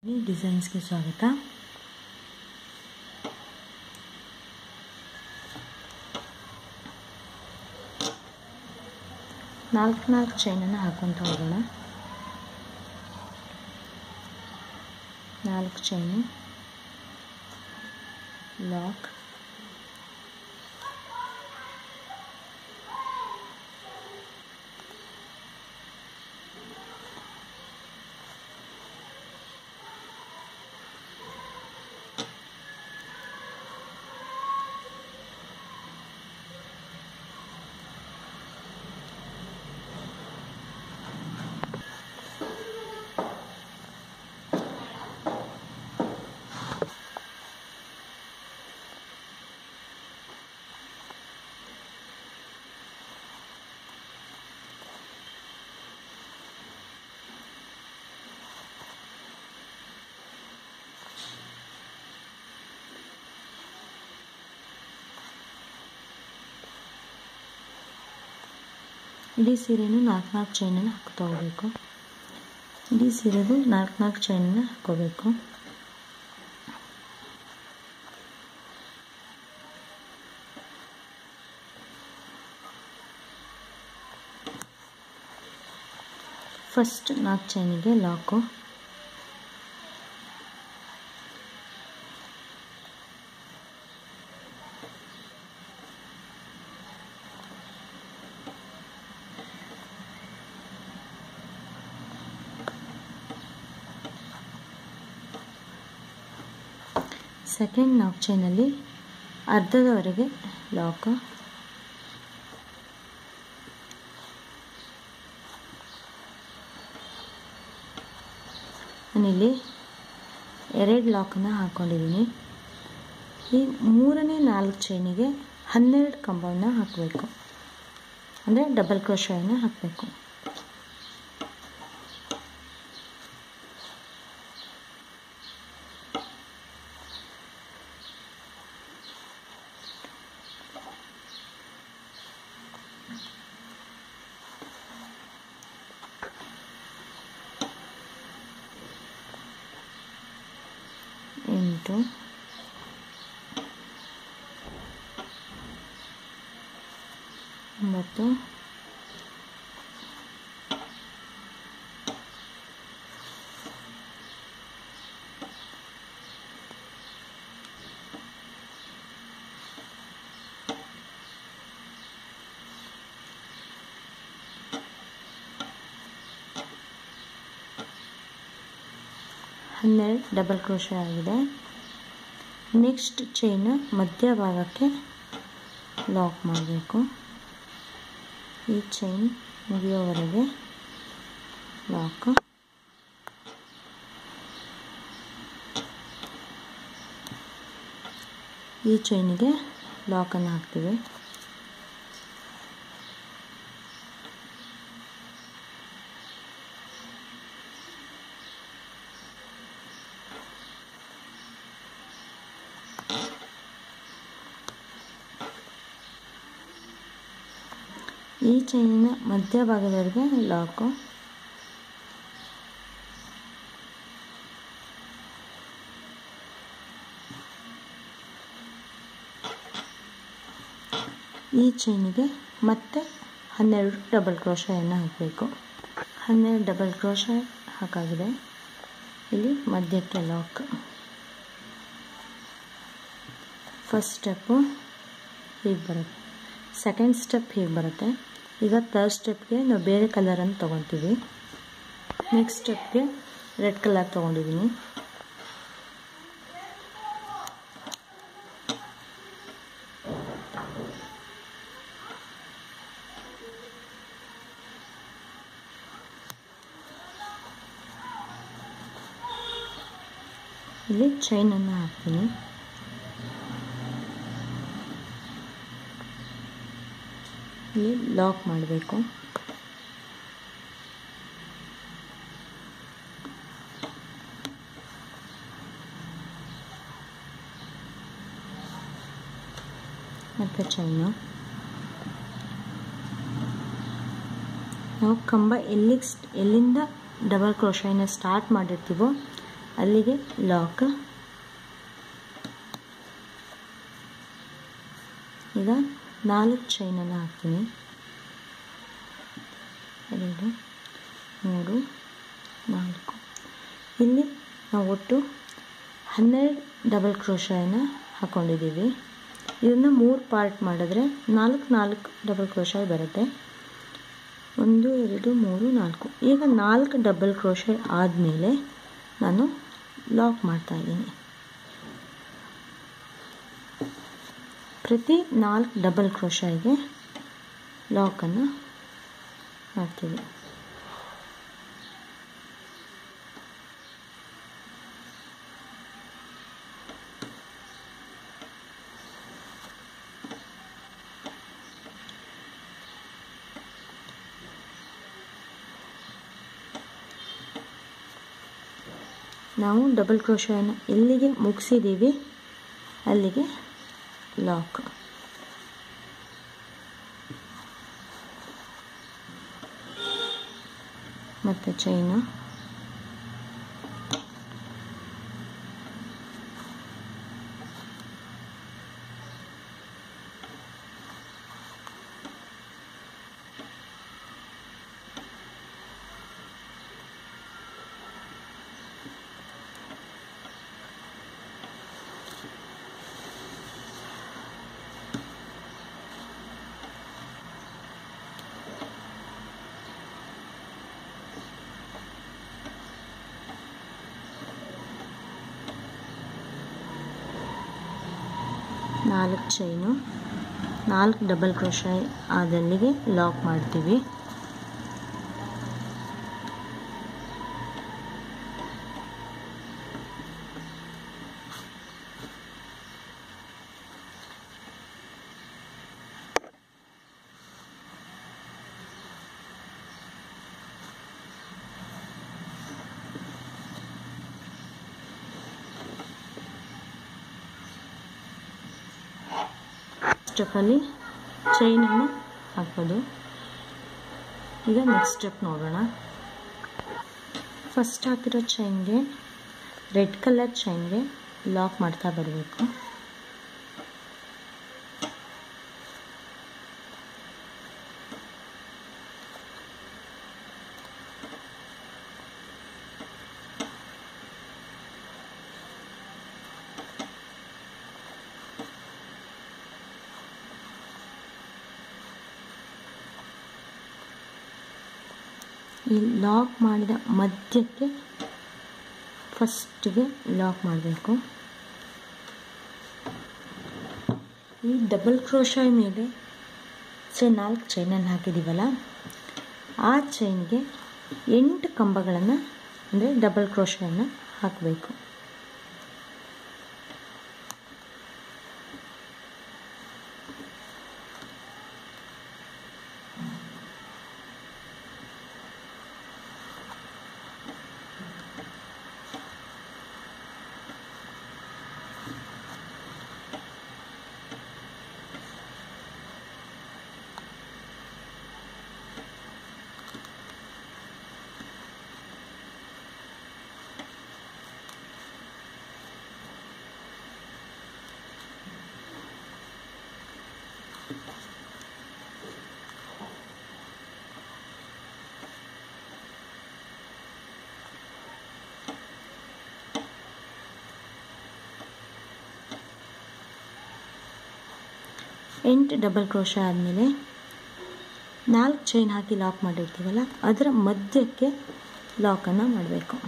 ಡಿಸೈನ್ಸ್ಗೆ ಸ್ವಾಗತ ನಾಲ್ಕು ನಾಲ್ಕು ಚೈನನ್ನು ಹಾಕೊತ ಹೋಗೋಣ ನಾಲ್ಕು ಚೈನು ಲಾಕ್ ಇಡೀ ಸೀರೆನೂ ನಾಲ್ಕು ನಾಲ್ಕು ಚೈನನ್ನು ಹಾಕ್ತಾ ಹೋಗಬೇಕು ಇಡೀ ಸೀರೆಗೂ ನಾಲ್ಕು ನಾಲ್ಕು ಚೈನನ್ನು ಹಾಕ್ಕೋಬೇಕು ಫಸ್ಟ್ ನಾಲ್ಕು ಚೈನಿಗೆ ಲಾಕು ಸೆಕೆಂಡ್ ನಾಲ್ಕು ಚೈನಲ್ಲಿ ಅರ್ಧದವರೆಗೆ ಲಾಕು ನಾನಿಲ್ಲಿ ಎರಡು ಲಾಕನ್ನು ಹಾಕ್ಕೊಂಡಿದ್ದೀನಿ ಈ ಮೂರನೇ ನಾಲ್ಕು ಚೈನಿಗೆ ಹನ್ನೆರಡು ಕಂಬವನ್ನು ಹಾಕಬೇಕು ಅಂದರೆ ಡಬಲ್ ಕ್ರೋಶವನ್ನು ಹಾಕಬೇಕು ಎಂಟು ಒಂಬತ್ತು ಹನ್ನೆರಡು ಡಬಲ್ ಕ್ರೋಶ ಆಗಿದೆ ನೆಕ್ಸ್ಟ್ ಚೈನ್ ಮಧ್ಯಭಾಗಕ್ಕೆ ಲಾಕ್ ಮಾಡಬೇಕು ಈ ಚೈನ್ ಮುಗಿಯೋವರೆಗೆ ಲಾಕ್ ಈ ಚೈನಿಗೆ ಲಾಕನ್ನು ಹಾಕ್ತೀವಿ ಈ ಚೈನಿನ ಮಧ್ಯಭಾಗದವರೆಗೆ ಲಾಕು ಈ ಚೈನಿಗೆ ಮತ್ತೆ ಹನ್ನೆರಡು ಡಬಲ್ ಕ್ರೋಶವನ್ನು ಹಾಕಬೇಕು ಹನ್ನೆರಡು ಡಬಲ್ ಕ್ರೋಶ ಹಾಕಾಗಿದೆ ಇಲ್ಲಿ ಮಧ್ಯಕ್ಕೆ ಲಾಕ್ ಫಸ್ಟ್ ಸ್ಟೆಪ್ಪು ಹೀಗೆ ಬರುತ್ತೆ ಸೆಕೆಂಡ್ ಸ್ಟೆಪ್ ಹೀಗೆ ಬರುತ್ತೆ ಈಗ ತರ್ಡ್ ಸ್ಟೆಪ್ಗೆ ನಾವು ಬೇರೆ ಕಲರನ್ನು ತೊಗೊತೀವಿ ನೆಕ್ಸ್ಟ್ ಸ್ಟೆಪ್ಗೆ ರೆಡ್ ಕಲರ್ ತೊಗೊಂಡಿದ್ದೀನಿ ಇಲ್ಲಿ ಚೈನನ್ನು ಹಾಕ್ತೀನಿ ಇಲ್ಲಿ ಲಾಕ್ ಮಾಡಬೇಕು ಮತ್ತು ಚೈನು ನಾವು ಕಂಬ ಎಲ್ಲಿಗೆ ಎಲ್ಲಿಂದ ಡಬಲ್ ಕ್ರೋಶನ ಸ್ಟಾರ್ಟ್ ಮಾಡಿರ್ತೀವೋ ಅಲ್ಲಿಗೆ ಲಾಕ್ ಈಗ ನಾಲ್ಕು ಚೈನನ್ನು ಹಾಕ್ತೀನಿ ಎರಡು ಮೂರು ನಾಲ್ಕು ಇಲ್ಲಿ ನಾವು ಒಟ್ಟು ಹನ್ನೆರಡು ಡಬಲ್ ಕ್ರೋಶನ ಹಾಕ್ಕೊಂಡಿದ್ದೀವಿ ಇದನ್ನು ಮೂರು ಪಾರ್ಟ್ ಮಾಡಿದ್ರೆ ನಾಲ್ಕು ನಾಲ್ಕು ಡಬಲ್ ಕ್ರೋಶ ಬರುತ್ತೆ ಒಂದು ಎರಡು ಮೂರು ನಾಲ್ಕು ಈಗ ನಾಲ್ಕು ಡಬಲ್ ಕ್ರೋಶೆ ಆದಮೇಲೆ ನಾನು ಲಾಕ್ ಮಾಡ್ತಾಯಿದ್ದೀನಿ ಪ್ರತಿ ನಾಲ್ಕು ಡಬಲ್ ಕ್ರೋಶಾಯಿಗೆ ಲಾಕನ್ನು ಮಾಡ್ತೀವಿ ನಾವು ಡಬಲ್ ಕ್ರೋಶನ ಎಲ್ಲಿಗೆ ಮುಗಿಸಿದ್ದೀವಿ ಅಲ್ಲಿಗೆ ಲಾಕ್ ಮತ್ತು ಚೈನು ನಾಲ್ಕು ಚೈನು ನಾಲ್ಕು ಡಬಲ್ ಕ್ರೋಶಾಯ್ ಆದಲ್ಲಿಗೆ ಲಾಕ್ ಮಾಡ್ತೀವಿ ಸ್ಟೆಪ್ಪಲ್ಲಿ ಚೈನನ್ನು ಹಾಕೋದು ಈಗ ನೆಕ್ಸ್ಟ್ ಸ್ಟೆಪ್ ನೋಡೋಣ ಫಸ್ಟ್ ಹಾಕಿರೋ ಚೈನ್ಗೆ ರೆಡ್ ಕಲರ್ ಚೈನ್ಗೆ ಲಾಕ್ ಮಾಡ್ತಾ ಬರಬೇಕು ಈ ಲಾಕ್ ಮಾಡಿದ ಮಧ್ಯಕ್ಕೆ ಫಸ್ಟಿಗೆ ಲಾಕ್ ಮಾಡಬೇಕು ಈ ಡಬಲ್ ಕ್ರೋಶಾಯ್ ಮೇಲೆ ಚೈ ನಾಲ್ಕು ಚೈನನ್ನು ಹಾಕಿದ್ದೀವಲ್ಲ ಆ ಚೈನ್ಗೆ ಎಂಟು ಕಂಬಗಳನ್ನು ಅಂದರೆ ಡಬಲ್ ಕ್ರೋಶಾಯನ್ನು ಹಾಕಬೇಕು ಎಂಟು ಡಬಲ್ ಕ್ರೋಶ ಆದಮೇಲೆ ನಾಲ್ಕು ಚೈನ್ ಹಾಕಿ ಲಾಕ್ ಮಾಡಿರ್ತೀವಲ್ಲ ಅದರ ಮಧ್ಯಕ್ಕೆ ಲಾಕನ್ನು ಮಾಡಬೇಕು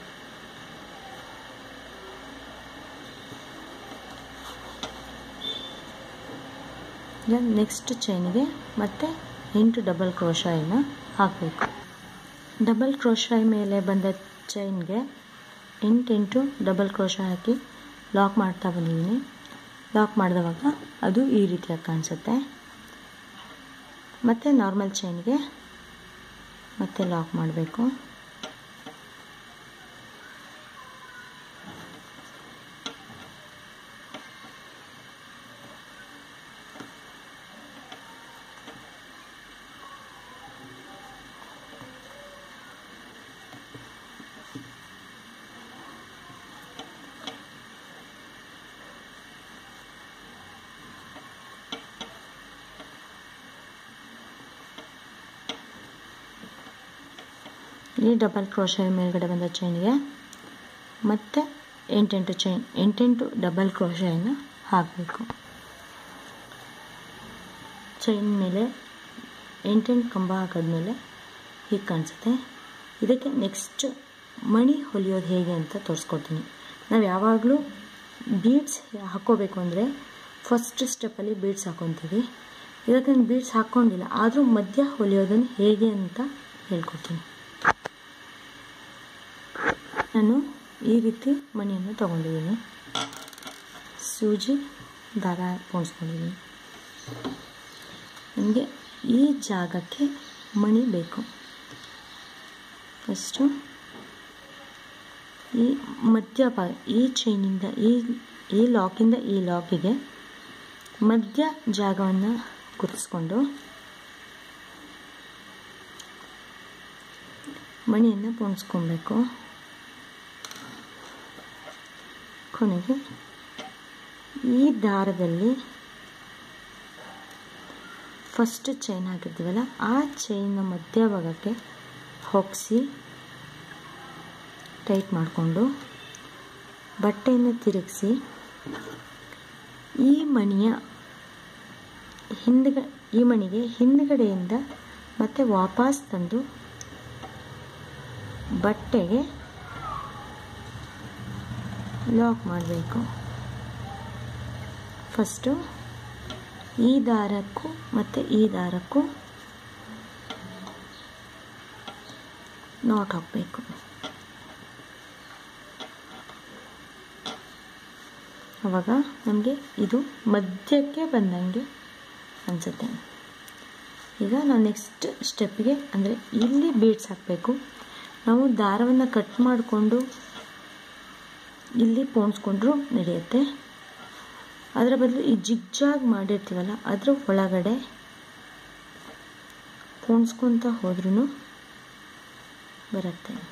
ಈಗ ನೆಕ್ಸ್ಟ್ ಚೈನ್ಗೆ ಮತ್ತೆ ಎಂಟು ಡಬಲ್ ಕ್ರೋಶಾಯಿನ ಹಾಕಬೇಕು ಡಬಲ್ ಕ್ರೋಶಾಯ್ ಮೇಲೆ ಬಂದ ಚೈನ್ಗೆ ಎಂಟೆಂಟು ಡಬಲ್ ಕ್ರೋಶ ಹಾಕಿ ಲಾಕ್ ಮಾಡ್ತಾ ಬಂದಿದ್ದೀನಿ ಲಾಕ್ ಮಾಡಿದವಾಗ ಅದು ಈ ರೀತಿಯಾಗಿ ಕಾಣಿಸುತ್ತೆ ಮತ್ತು ನಾರ್ಮಲ್ ಚೈನ್ಗೆ ಮತ್ತೆ ಲಾಕ್ ಮಾಡಬೇಕು ಈ ಡಬಲ್ ಕ್ರೋಶ ಮೇಲ್ಗಡೆ ಬಂದ ಚೈನ್ಗೆ ಮತ್ತು ಎಂಟೆಂಟು ಚೈನ್ ಎಂಟೆಂಟು ಡಬಲ್ ಕ್ರೋಶೆಯನ್ನು ಹಾಕಬೇಕು ಚೈನ್ ಮೇಲೆ ಎಂಟೆಂಟು ಕಂಬ ಹಾಕಿದ್ಮೇಲೆ ಹೀಗೆ ಕಾಣಿಸುತ್ತೆ ಇದಕ್ಕೆ ನೆಕ್ಸ್ಟ್ ಮಣಿ ಹೊಲಿಯೋದು ಹೇಗೆ ಅಂತ ತೋರಿಸ್ಕೊಡ್ತೀನಿ ನಾವು ಯಾವಾಗಲೂ ಬೀಡ್ಸ್ ಹಾಕ್ಕೋಬೇಕು ಅಂದರೆ ಫಸ್ಟ್ ಸ್ಟೆಪ್ಪಲ್ಲಿ ಬೀಡ್ಸ್ ಹಾಕ್ಕೊತೀವಿ ಇದಕ್ಕೆ ನಾನು ಬೀಡ್ಸ್ ಹಾಕ್ಕೊಂಡಿಲ್ಲ ಆದರೂ ಮಧ್ಯ ಹೊಲಿಯೋದನ್ನು ಹೇಗೆ ಅಂತ ಹೇಳ್ಕೊಡ್ತೀನಿ ನಾನು ಈ ರೀತಿ ಮಣಿಯನ್ನು ತೊಗೊಂಡಿದ್ದೀನಿ ಸೂಜಿ ದಾರ ಪೋಣಿಸ್ಕೊಂಡಿದ್ದೀನಿ ನನಗೆ ಈ ಜಾಗಕ್ಕೆ ಮಣಿ ಬೇಕು ಫಸ್ಟು ಈ ಮಧ್ಯಭಾಗ ಈ ಚೈನಿಂದ ಈ ಈ ಲಾಕಿಂದ ಈ ಲಾಕಿಗೆ ಮಧ್ಯ ಜಾಗವನ್ನು ಕುದಿಸ್ಕೊಂಡು ಮಣಿಯನ್ನು ಪೋಣಿಸ್ಕೊಬೇಕು ಕೊನೆಗೆ ಈ ದಾರದಲ್ಲಿ ಫಸ್ಟ್ ಚೈನ್ ಹಾಕಿರ್ತೀವಲ್ಲ ಆ ಚೈನ್ನ ಮಧ್ಯಭಾಗಕ್ಕೆ ಹೊಗ್ಸಿ ಟೈಟ್ ಮಾಡಿಕೊಂಡು ಬಟ್ಟೆಯನ್ನು ತಿರುಗಿಸಿ ಈ ಮಣಿಯ ಹಿಂದ್ಗ ಈ ಮಣಿಗೆ ಹಿಂದ್ಗಡೆಯಿಂದ ಮತ್ತೆ ವಾಪಸ್ ತಂದು ಬಟ್ಟೆಗೆ ಲಾಕ್ ಮಾಡಬೇಕು ಫಸ್ಟು ಈ ದಾರಕ್ಕೂ ಮತ್ತು ಈ ದಾರಕ್ಕೂ ನಾಟ್ ಹಾಕಬೇಕು ಆವಾಗ ನಮಗೆ ಇದು ಮಧ್ಯಕ್ಕೆ ಬಂದಂಗೆ ಅನಿಸುತ್ತೆ ಈಗ ನಾವು ನೆಕ್ಸ್ಟ್ ಸ್ಟೆಪ್ಗೆ ಅಂದರೆ ಇಲ್ಲಿ ಬೀಡ್ಸ್ ಹಾಕಬೇಕು ನಾವು ದಾರವನ್ನು ಕಟ್ ಮಾಡಿಕೊಂಡು ಇಲ್ಲಿ ಪೋಣಿಸ್ಕೊಂಡ್ರೂ ನಡೆಯುತ್ತೆ ಅದರ ಬದಲು ಈ ಜಿಗ್ಜಾಗ್ ಮಾಡಿರ್ತೀವಲ್ಲ ಅದರ ಒಳಗಡೆ ಪೋಣಿಸ್ಕೊತ ಹೋದ್ರೂ ಬರುತ್ತೆ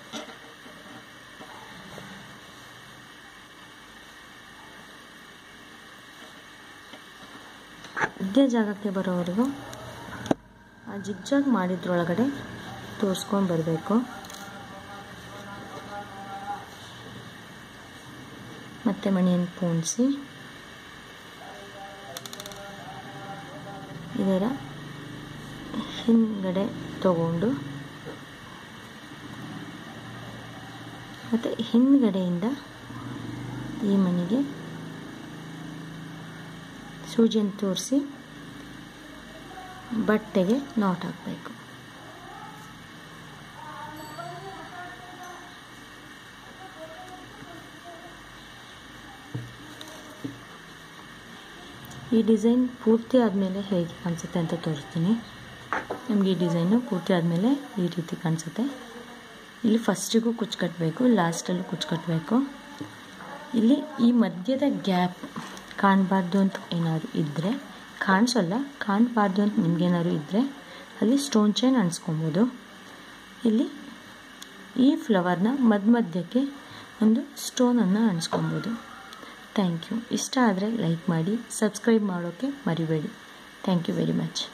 ಮಧ್ಯ ಜಾಗಕ್ಕೆ ಬರೋವರೆಗೂ ಆ ಜಿಗ್ಜಾಗ್ ಮಾಡಿದ್ರೊಳಗಡೆ ತೋರಿಸ್ಕೊಂಡು ಬರಬೇಕು ಮತ್ತೆ ಮಣಿಯನ್ನು ಪೋಣಿಸಿ ಇದರ ಹಿಂದ್ಗಡೆ ತಗೊಂಡು ಮತ್ತು ಹಿಂದ್ಗಡೆಯಿಂದ ಈ ಮನೆಗೆ ಸೂಜಿಯನ್ನು ತೋರಿಸಿ ಬಟ್ಟೆಗೆ ನಾಟ್ ಹಾಕಬೇಕು ಈ ಡಿಸೈನ್ ಪೂರ್ತಿ ಆದಮೇಲೆ ಹೇಗೆ ಕಾಣಿಸುತ್ತೆ ಅಂತ ತೋರಿಸ್ತೀನಿ ನಮಗೆ ಈ ಡಿಸೈನು ಪೂರ್ತಿ ಆದಮೇಲೆ ಈ ರೀತಿ ಕಾಣಿಸುತ್ತೆ ಇಲ್ಲಿ ಫಸ್ಟಿಗೂ ಕುಚ್ಚು ಕಟ್ಟಬೇಕು ಲಾಸ್ಟಲ್ಲೂ ಕುಚ್ಚು ಕಟ್ಟಬೇಕು ಇಲ್ಲಿ ಈ ಮಧ್ಯದ ಗ್ಯಾಪ್ ಕಾಣಬಾರ್ದು ಅಂತ ಏನಾದ್ರು ಇದ್ದರೆ ಕಾಣಿಸಲ್ಲ ಕಾಣಬಾರ್ದು ಅಂತ ನಿಮಗೇನಾದ್ರು ಇದ್ದರೆ ಅಲ್ಲಿ ಸ್ಟೋನ್ ಚೈನ್ ಅಣಿಸ್ಕೊಬೋದು ಇಲ್ಲಿ ಈ ಫ್ಲವರ್ನ ಮಧ್ಯ ಮಧ್ಯಕ್ಕೆ ಒಂದು ಸ್ಟೋನನ್ನು ಅಣಿಸ್ಕೊಬೋದು ಥ್ಯಾಂಕ್ ಯು ಇಷ್ಟ ಆದರೆ ಲೈಕ್ ಮಾಡಿ ಸಬ್ಸ್ಕ್ರೈಬ್ ಮಾಡೋಕ್ಕೆ ಮರಿಬೇಡಿ ಥ್ಯಾಂಕ್ ಯು ವೆರಿ ಮಚ್